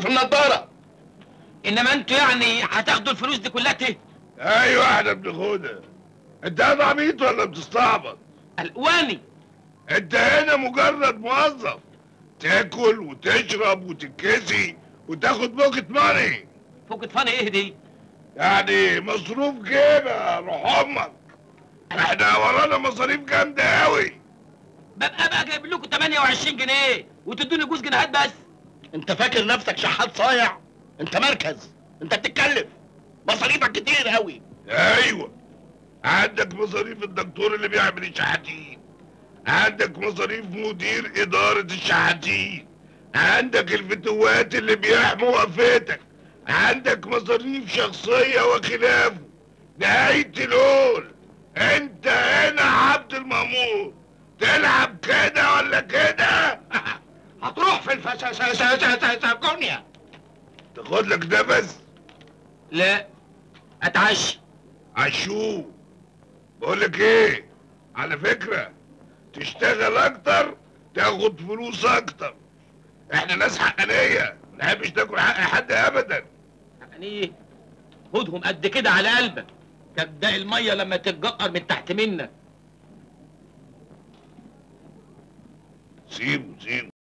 في النضاره انما انتوا يعني هتاخدوا الفلوس دي كلها ته ايوه احنا بناخدها انت هذا عبيط ولا بتستعبط الواني انت هنا مجرد موظف تاكل وتشرب وتتكسي وتاخد بوكت ماني فوق فاني ايه دي يعني مصروف جيبه روح امك احنا ورانا مصاريف جامده قوي ببقى بقى جايب لكم 28 جنيه وتدوني جوز جنيهات بس انت فاكر نفسك شحات صايع انت مركز انت بتتكلف مصاريفك كتير قوي ايوه عندك مصاريف الدكتور اللي بيعمل الشحاتين عندك مصاريف مدير اداره الشحاتين عندك الفتوات اللي بيحموا وقفتك عندك مصاريف شخصيه وخلافه نهايه الهول انت هنا عبد المأمور تلعب كده ولا كده هتروح في الفساسكونيا تاخد لك نفس لا اتعشى عشوه بقول لك ايه على فكره تشتغل اكتر تاخد فلوس اكتر احنا ناس حقانيه ما نحبش تاكل حق حد ابدا يعني ايه خدهم قد كده على قلبك تبدا الميه لما تتجقر من تحت منك سيبه سيبه